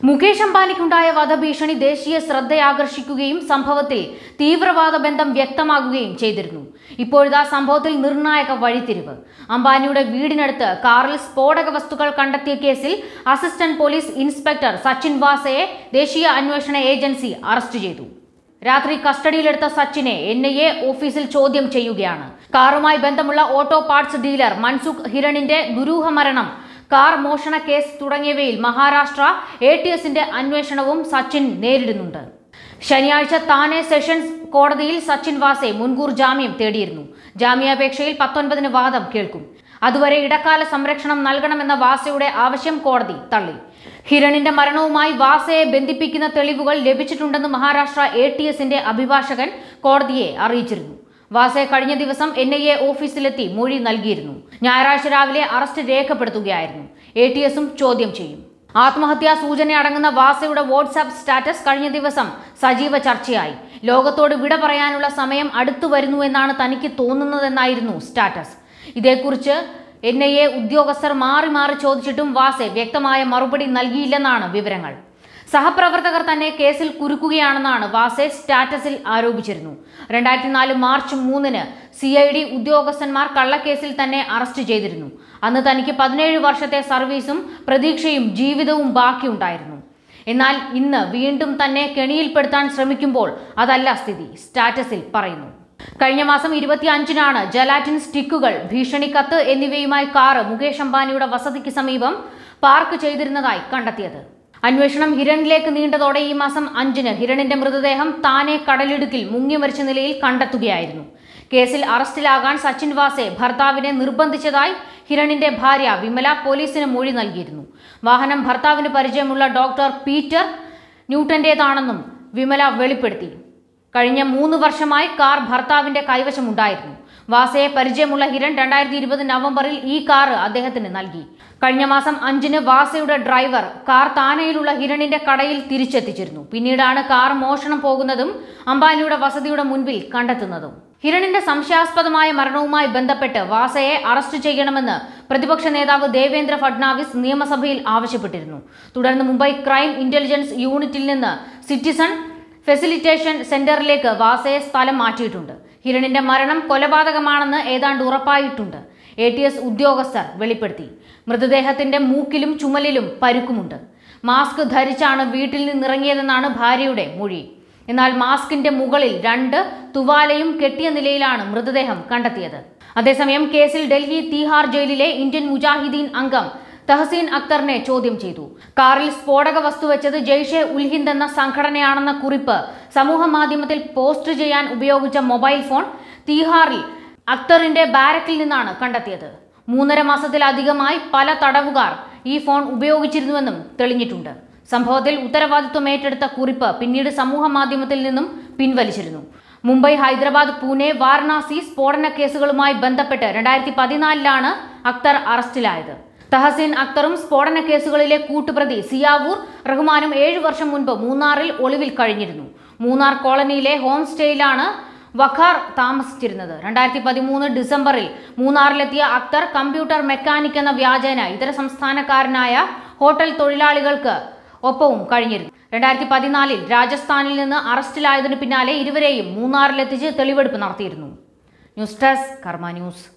മുകേഷ് അംബാനിക്കുണ്ടായ വധഭീഷണി ദേശീയ ശ്രദ്ധയാകർഷിക്കുകയും സംഭവത്തിൽ തീവ്രവാദ ബന്ധം വ്യക്തമാകുകയും ചെയ്തിരുന്നു ഇപ്പോഴിതാ സംഭവത്തിൽ നിർണായക വഴിത്തിരിവ് അംബാനിയുടെ വീടിനടുത്ത് കാറിൽ സ്ഫോടക വസ്തുക്കൾ കണ്ടെത്തിയ കേസിൽ അസിസ്റ്റന്റ് പോലീസ് ഇൻസ്പെക്ടർ സച്ചിൻ വാസയെ ദേശീയ അന്വേഷണ ഏജൻസി അറസ്റ്റ് ചെയ്തു രാത്രി കസ്റ്റഡിയിലെടുത്ത സച്ചിനെ എൻ ഐ എ ഓഫീസിൽ ചോദ്യം ചെയ്യുകയാണ് കാറുമായി ബന്ധമുള്ള ഓട്ടോ പാർട്സ് ഡീലർ മൻസുഖ് ഹിരണിന്റെ ദുരൂഹ മരണം കാർ മോഷണ കേസ് തുടങ്ങിയവയിൽ മഹാരാഷ്ട്ര എ ടി എസിന്റെ അന്വേഷണവും സച്ചിൻ നേരിടുന്നുണ്ട് ശനിയാഴ്ച താനെ സെഷൻസ് കോടതിയിൽ സച്ചിൻ വാസെ മുൻകൂർ ജാമ്യം തേടിയിരുന്നു ജാമ്യാപേക്ഷയിൽ പത്തൊൻപതിന് വാദം കേൾക്കും അതുവരെ ഇടക്കാല സംരക്ഷണം നൽകണമെന്ന വാസയുടെ ആവശ്യം കോടതി തള്ളി ഹിരണിന്റെ മരണവുമായി വാസയെ ബന്ധിപ്പിക്കുന്ന തെളിവുകൾ ലഭിച്ചിട്ടുണ്ടെന്ന് മഹാരാഷ്ട്ര എ ടി എസിന്റെ അഭിഭാഷകൻ കോടതിയെ അറിയിച്ചിരുന്നു വാസെ കഴിഞ്ഞ ദിവസം എൻ ഐ എ ഓഫീസിലെത്തി മൊഴി നൽകിയിരുന്നു ഞായറാഴ്ച രാവിലെ അറസ്റ്റ് രേഖപ്പെടുത്തുകയായിരുന്നു എ ടി എസും ചോദ്യം ചെയ്യും ആത്മഹത്യാ സൂചന അടങ്ങുന്ന വാസയുടെ വാട്സാപ്പ് സ്റ്റാറ്റസ് കഴിഞ്ഞ ദിവസം സജീവ ചർച്ചയായി ലോകത്തോട് വിട പറയാനുള്ള സമയം അടുത്തു വരുന്നു എന്നാണ് തനിക്ക് തോന്നുന്നതെന്നായിരുന്നു സ്റ്റാറ്റസ് ഇതേക്കുറിച്ച് എൻ ഐ എ ഉദ്യോഗസ്ഥർ മാറി മാറി ചോദിച്ചിട്ടും വാസെ വ്യക്തമായ മറുപടി നൽകിയില്ലെന്നാണ് വിവരങ്ങൾ സഹപ്രവർത്തകർ തന്നെ കേസിൽ കുരുക്കുകയാണെന്നാണ് വാസെ സ്റ്റാറ്റസിൽ ആരോപിച്ചിരുന്നു രണ്ടായിരത്തി നാല് മാർച്ച് മൂന്നിന് സി ഐ ഡി ഉദ്യോഗസ്ഥന്മാർ കള്ളക്കേസിൽ തന്നെ അറസ്റ്റ് ചെയ്തിരുന്നു അന്ന് തനിക്ക് പതിനേഴ് വർഷത്തെ സർവീസും പ്രതീക്ഷയും ജീവിതവും ബാക്കിയുണ്ടായിരുന്നു എന്നാൽ ഇന്ന് വീണ്ടും തന്നെ കെണിയിൽപ്പെടുത്താൻ ശ്രമിക്കുമ്പോൾ അതല്ല സ്ഥിതി സ്റ്റാറ്റസിൽ പറയുന്നു കഴിഞ്ഞ മാസം ഇരുപത്തി അഞ്ചിനാണ് ജലാറ്റിൻ സ്റ്റിക്കുകൾ ഭീഷണിക്കത്ത് എന്നിവയുമായി കാറ് മുകേഷ് അംബാനിയുടെ വസതിക്ക് സമീപം പാർക്ക് ചെയ്തിരുന്നതായി കണ്ടെത്തിയത് അന്വേഷണം ഹിരണിലേക്ക് നീണ്ടതോടെ ഈ മാസം അഞ്ചിന് ഹിരണിന്റെ മൃതദേഹം താനെ കടലിടുക്കിൽ മുങ്ങിമരിച്ച നിലയിൽ കണ്ടെത്തുകയായിരുന്നു കേസിൽ അറസ്റ്റിലാകാൻ സച്ചിൻ വാസെ ഭർത്താവിനെ നിർബന്ധിച്ചതായി ഹിരണിന്റെ ഭാര്യ വിമല പോലീസിന് മൊഴി നൽകിയിരുന്നു വാഹനം ഭർത്താവിന് പരിചയമുള്ള ഡോക്ടർ പീറ്റർ ന്യൂട്ടന്റേതാണെന്നും വിമല വെളിപ്പെടുത്തി കഴിഞ്ഞ മൂന്ന് വർഷമായി കാർ ഭർത്താവിന്റെ കൈവശമുണ്ടായിരുന്നു വാസയെ പരിചയമുള്ള ഹിരൺ രണ്ടായിരത്തി ഇരുപത് നവംബറിൽ ഈ കാർ അദ്ദേഹത്തിന് നൽകി കഴിഞ്ഞ മാസം അഞ്ചിന് വാസയുടെ ഡ്രൈവർ കാർ താനയിലുള്ള ഹിരണിന്റെ കടയിൽ തിരിച്ചെത്തിച്ചിരുന്നു പിന്നീടാണ് കാർ മോഷണം പോകുന്നതും അംബാനിയുടെ വസതിയുടെ മുൻപിൽ കണ്ടെത്തുന്നതും ഹിരണിന്റെ സംശയാസ്പദമായ മരണവുമായി ബന്ധപ്പെട്ട് വാസയെ അറസ്റ്റ് ചെയ്യണമെന്ന് പ്രതിപക്ഷ നേതാവ് ദേവേന്ദ്ര ഫഡ്നാവിസ് നിയമസഭയിൽ ആവശ്യപ്പെട്ടിരുന്നു തുടർന്ന് മുംബൈ ക്രൈം ഇന്റലിജൻസ് യൂണിറ്റിൽ നിന്ന് സിറ്റിസൺ ഫെസിലിറ്റേഷൻ സെന്ററിലേക്ക് വാസയെ സ്ഥലം മാറ്റിയിട്ടുണ്ട് ഹിരണിന്റെ മരണം കൊലപാതകമാണെന്ന് ഏതാണ്ട് ഉറപ്പായിട്ടുണ്ട് എ ടി എസ് ഉദ്യോഗസ്ഥർ വെളിപ്പെടുത്തി മൃതദേഹത്തിന്റെ മൂക്കിലും ചുമലിലും പരുക്കുമുണ്ട് മാസ്ക് ധരിച്ചാണ് വീട്ടിൽ നിന്നിറങ്ങിയതെന്നാണ് ഭാര്യയുടെ മൊഴി എന്നാൽ മാസ്കിന്റെ മുകളിൽ രണ്ട് തുവാലയും കെട്ടിയ നിലയിലാണ് മൃതദേഹം കണ്ടെത്തിയത് അതേസമയം കേസിൽ ഡൽഹി തീഹാർ ജയിലിലെ ഇന്ത്യൻ മുജാഹിദീൻ അംഗം തഹസീൻ അക്തറിനെ ചോദ്യം ചെയ്തു കാറിൽ സ്ഫോടക വസ്തു വെച്ചത് ജെയ്ഷെ ഉൽ ഹിന്ദ് എന്ന സംഘടനയാണെന്ന കുറിപ്പ് സമൂഹ മാധ്യമത്തിൽ പോസ്റ്റ് ചെയ്യാൻ ഉപയോഗിച്ച മൊബൈൽ ഫോൺ തീഹാറിൽ അക്തറിന്റെ ബാരക്കിൽ നിന്നാണ് കണ്ടെത്തിയത് മൂന്നര മാസത്തിലധികമായി പല തടവുകാർ ഈ ഫോൺ ഉപയോഗിച്ചിരുന്നുവെന്നും തെളിഞ്ഞിട്ടുണ്ട് സംഭവത്തിൽ ഉത്തരവാദിത്വം ഏറ്റെടുത്ത കുറിപ്പ് പിന്നീട് സമൂഹ മാധ്യമത്തിൽ നിന്നും പിൻവലിച്ചിരുന്നു മുംബൈ ഹൈദരാബാദ് പൂനെ വാരണാസി സ്ഫോടന കേസുകളുമായി ബന്ധപ്പെട്ട് രണ്ടായിരത്തി പതിനാലിലാണ് അക്തർ അറസ്റ്റിലായത് തഹസീൻ അക്തറും സ്ഫോടന കേസുകളിലെ കൂട്ടുപ്രതി സിയാവൂർ റഹ്മാനും ഏഴു വർഷം മുൻപ് മൂന്നാറിൽ ഒളിവിൽ കഴിഞ്ഞിരുന്നു മൂന്നാർ കോളനിയിലെ ഹോം സ്റ്റേയിലാണ് വഖാർ താമസിച്ചിരുന്നത് രണ്ടായിരത്തി പതിമൂന്ന് ഡിസംബറിൽ മൂന്നാറിലെത്തിയ അക്തർ കമ്പ്യൂട്ടർ മെക്കാനിക് എന്ന വ്യാജേന ഇതര സംസ്ഥാനക്കാരനായ ഹോട്ടൽ തൊഴിലാളികൾക്ക് ഒപ്പവും കഴിഞ്ഞിരുന്നു രണ്ടായിരത്തി പതിനാലിൽ രാജസ്ഥാനിൽ നിന്ന് അറസ്റ്റിലായതിനു പിന്നാലെ ഇരുവരെയും മൂന്നാറിലെത്തിച്ച് തെളിവെടുപ്പ് നടത്തിയിരുന്നു ന്യൂസ് ഡെസ്ക് കർമ്മ ന്യൂസ്